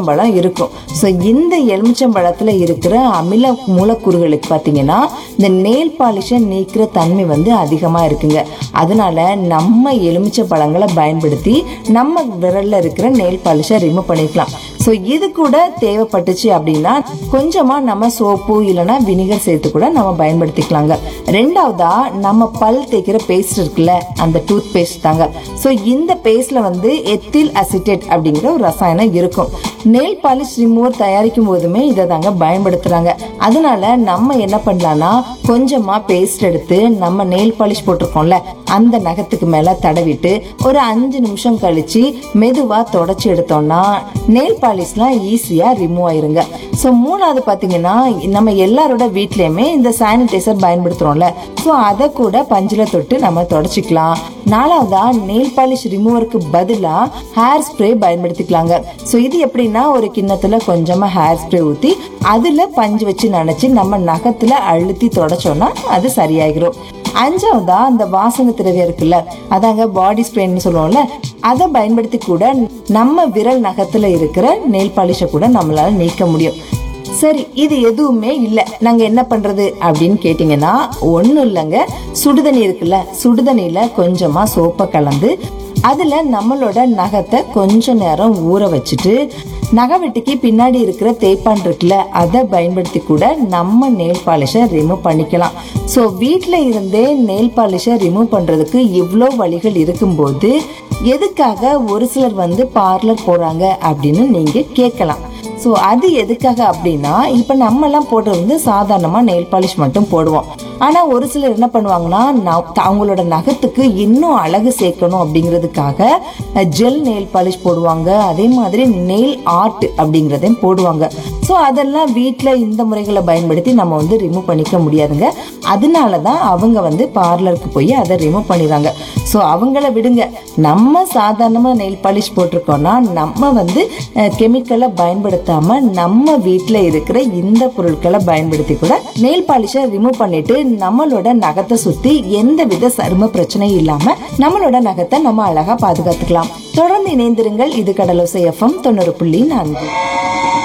எலுமிச்சம்பழம் இருக்கும் ஸோ இந்த எலுமிச்சம்பழத்துல இருக்கிற அமில மூலக்கூறுகளுக்கு பார்த்தீங்கன்னா இந்த நெயில் பாலிஷை நீக்கிற தன்மை வந்து அதிகமாக இருக்குங்க அதனால நம்ம எலுமிச்சை பழங்களை பயன்படுத்தி நம்ம விரல்ல இருக்கிற நெயில் பாலிஷை ரிமூவ் பண்ணிக்கலாம் ஸோ இது கூட தேவைப்பட்டுச்சு அப்படின்னா கொஞ்சமா நம்ம சோப்பு இல்லைன்னா வினிகர் சேர்த்து கூட நம்ம பயன்படுத்திக்கலாங்க ரெண்டாவதா நம்ம பல் தேய்க்கிற பேஸ்ட் இருக்குல்ல அந்த டூத் பேஸ்ட் தாங்க ஸோ இந்த பேஸ்ட்ல வந்து எத்தில் அசிட்டேட் அப்படிங்கிற ஒரு ரசாயனம் இருக்கும் நெயில் பாலிஷ் ரிமூவர் தயாரிக்கும் போதுமே இதை தாங்க பயன்படுத்துறாங்க அதனால நம்ம என்ன பண்ணலாம்னா கொஞ்சமா பேஸ்ட் எடுத்து நம்ம நெயில் பாலிஷ் போட்டிருக்கோம்ல அந்த நகத்துக்கு மேல தடவிட்டு ஒரு அஞ்சு நிமிஷம் கழிச்சு மெதுவா தொடச்சி எடுத்தோம்னா நெயில் பாலிஷ்லாம் ஈஸியா ரிமூவ் ஆயிருங்க ஸோ மூணாவது பாத்தீங்கன்னா நம்ம எல்லாரோட வீட்லயுமே இந்த சானிடைசர் பயன்படுத்துறோம்ல ஸோ அதை கூட பஞ்சில தொட்டு நம்ம தொடச்சிக்கலாம் நாலாவதா நெயில் பாலிஷ் ரிமூவருக்கு பதிலா ஹேர் ஸ்ப்ரே பயன்படுத்திக்கலாங்க ஸோ இது எப்படின்னா ஒரு கிண்ணத்துல கொஞ்சமா ஹேர் ஸ்ப்ரே ஊத்தி அதுல பஞ்சு வச்சு நனைச்சு நம்ம நகத்துல அழுத்தி தொடச்சோம்னா அது சரியாகிரும் அஞ்சாவதா அந்த வாசனை திரவியம் இருக்குல்ல அதாங்க பாடி ஸ்ப்ரேன்னு சொல்லுவோம்ல அதை பயன்படுத்தி கூட நம்ம விரல் நகத்துல இருக்கிற நெயில் பாலிஷை கூட நம்மளால நீக்க முடியும் சரி இது எதுவுமே இல்லை நாங்க என்ன பண்றது அப்படின்னு கேட்டிங்கன்னா ஒன்றும் இல்லைங்க சுடுதண்ணி இருக்குல்ல சுடுதண்ணியில கொஞ்சமா சோப்பை கலந்து அதுல நம்மளோட நகத்தை கொஞ்ச நேரம் ஊற வச்சுட்டு நகவெட்டிக்கு பின்னாடி இருக்கிற தேய்ப்பான் இருக்குல்ல அதை பயன்படுத்தி கூட நம்ம நெயில் பாலிஷை ரிமூவ் பண்ணிக்கலாம் ஸோ வீட்டில் இருந்தே நெயில் பாலிஷை ரிமூவ் பண்றதுக்கு இவ்வளோ வழிகள் இருக்கும்போது எதுக்காக ஒரு சிலர் வந்து பார்லர் போறாங்க அப்படின்னு நீங்க கேட்கலாம் ஸோ அது எதுக்காக அப்படின்னா இப்போ நம்மலாம் போடுறது வந்து சாதாரணமாக நெயில் பாலிஷ் மட்டும் போடுவோம் ஆனால் ஒரு சிலர் என்ன பண்ணுவாங்கன்னா ந- அவங்களோட நகத்துக்கு இன்னும் அழகு சேர்க்கணும் அப்படிங்கிறதுக்காக ஜெல் நெயில் பாலிஷ் போடுவாங்க அதே மாதிரி நெயில் ஆர்ட் அப்படிங்கிறதையும் போடுவாங்க ஸோ அதெல்லாம் வீட்டில் இந்த முறைகளை பயன்படுத்தி நம்ம வந்து ரிமூவ் பண்ணிக்க முடியாதுங்க அதனால தான் அவங்க வந்து பார்லருக்கு போய் அதை ரிமூவ் பண்ணிடுறாங்க ஸோ அவங்கள விடுங்க நம்ம சாதாரணமாக நெயில் பாலிஷ் போட்டிருக்கோம்னா நம்ம வந்து கெமிக்கலை பயன்படுத்தாம நம்ம வீட்டில் இருக்கிற இந்த பொருட்களை பயன்படுத்தி கூட நெயில் பாலிஷை ரிமூவ் பண்ணிட்டு நம்மளோட நகத்தை சுத்தி எந்த வித சரும பிரச்சனையும் இல்லாம நம்மளோட நகத்தை நம்ம அழகா பாதுகாத்துக்கலாம் தொடர்ந்து இணைந்திருங்கள் இது கடலோசை எஃப்எம் தொண்ணூறு புள்ளி நான்கு